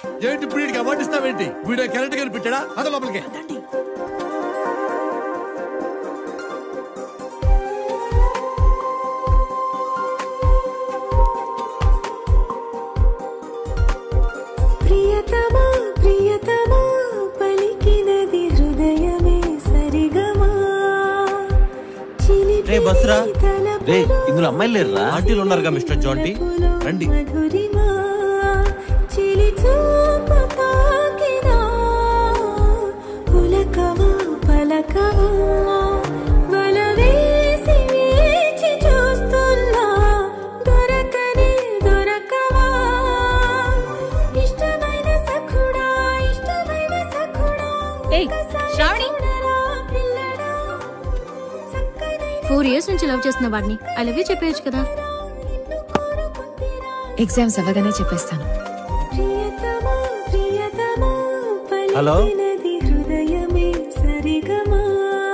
ఏంటి ఇప్పుడు వీడికి అవార్డు ఇస్తావేంటి వీడియో కరెంట్ గాని పెట్టాడా అద లోపలికి ప్రియతమా ప్రియతమా పలికినది హృదయమే సరిగమా రే బస్రా రే ఇందులో అమ్మాయిలు లేరురా ఆంటీలు ఉన్నారుగా మిస్టర్ జాంటీ రండి మధురిమా చిలి చూపు తాకినా పులకమా పలకమా వల వేసి వేచి చూస్తున్నా దొరకనే దొరకవా ఇష్టమైన సఖుడా ఇష్టమైన సఖుడా ఏయ్, శ్రావణి. చూడరా పిల్లడా చక్కనైన ఫోర్ ఇయర్స్ నుంచి లవ్ చేస్తున్న వాడిని ఐ లవ్ యూ చెప్పేయచ్చు కదా నిన్ను కోరుకుందిరా ఎగ్జామ్స్ అవ్వగానే చెప్పేస్తాను ప్రియతమా ప్రియతమా హలో? పలికినది హృదయమే సరిగమా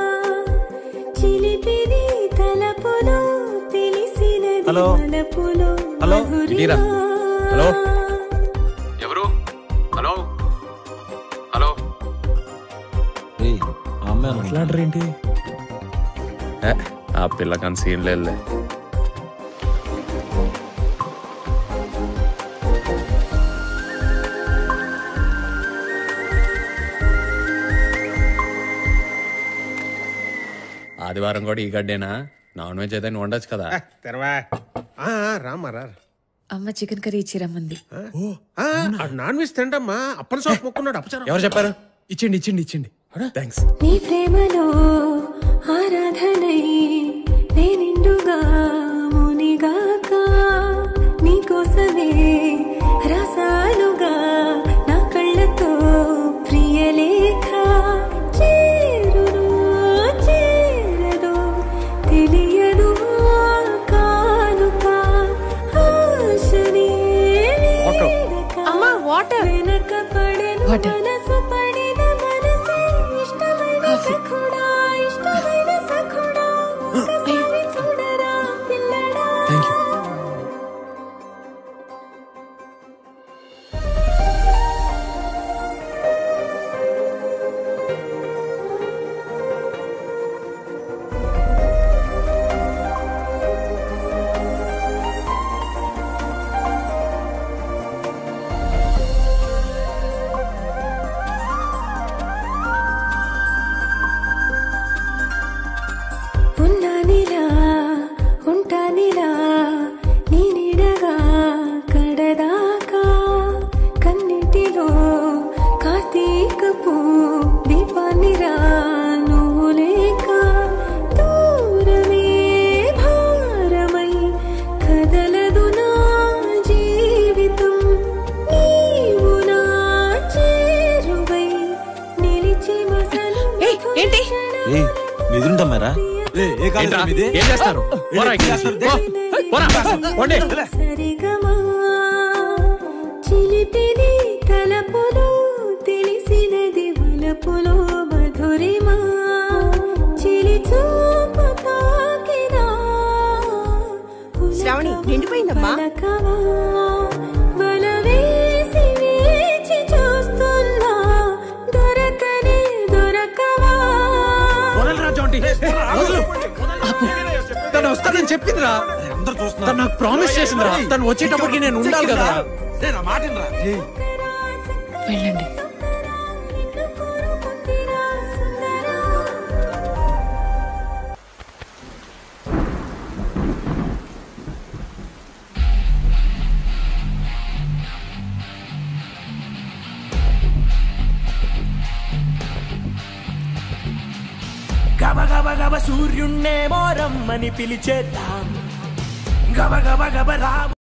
చిలిపిది తలపులో తెలిసినది హలో? తలపులో హలో? మధురిమా. ఇటీరా. హలో? ఎవరు హలో హలో ఏయ్, ఆ అమ్మాయి మాట్లాడరేంటి ఏ, ఆ పిల్లకని సీన్ లేదులే ఆదివారం కూడా ఈ గడ్డేనా నాన్ వెజ్ అయితే నువ్వు వండొచ్చు కదా తెరవా ఆ, ఆ, రామ్మా రా అమ్మ చికెన్ కర్రీ ఇచ్చి రమ్మంది ఆ, ఆడు నాన్ వెజ్ తింటమ్మా అప్పని సోపు మొక్కున్నాడు అప్పచారం ఎవరు చెప్పారు ఇచ్చిండి ఇచ్చిండి ఇచ్చిండి థ్యాంక్స్ నీ ప్రేమలో ఆరాధనై నేనిండుగా మునిగాక నీకోసమే రసాలుగా నా కళ్ళతో ప్రియలేఖ చేరును చేరదు తెలియదు కానుక ఆశనే వీడక అమ్మా వాటర్ వెనక పడెను Water. మనసు పడిన మనసే ఇష్టమైన సఖుడా ఇష్టమైన సఖుడా ఒకసారి చూడరా పిల్లడా థ్యాంక్ యూ ఉన్నానిలా ఉంటానిలా నీ నీడగా కడదాకా కన్నిటిలో కార్తీకపు దీపాన్నిరా నువ్వు లేక దూరమే భారమై కదలదు నా జీవితం నీవు నా చేరువై నిలిచి మసలు ఏయ్, ఏంటి? ఏ ఎదురుంటమ్మారా ఏంట్రా? ఏం చేస్తారు పోరా ఇక్కడి నుంచి. పో. పోరా. పోండి. సరిగమా చిలిపిది తలపులో తెలిసినది వలపులో మధురిమా చిలి చూపు తాకినా శ్రావణి, నిండిపోయిందమ్మా. పలకవా, వల వేసి వేచి చూస్తున్నా దొరకనే దొరకవా వదలరా జాంటీ వదలు. తను వస్తానని చెప్పిందిరా తను నాకు ప్రామిస్ చేసిందిరా తను వచ్చేటప్పటికి నేను ఉండాలి కదా వెళ్ళండి గబ గబ గబ సూర్యుణ్ణేమో రమ్మని పిలిచేద్దాం గబ గబ గబ రాము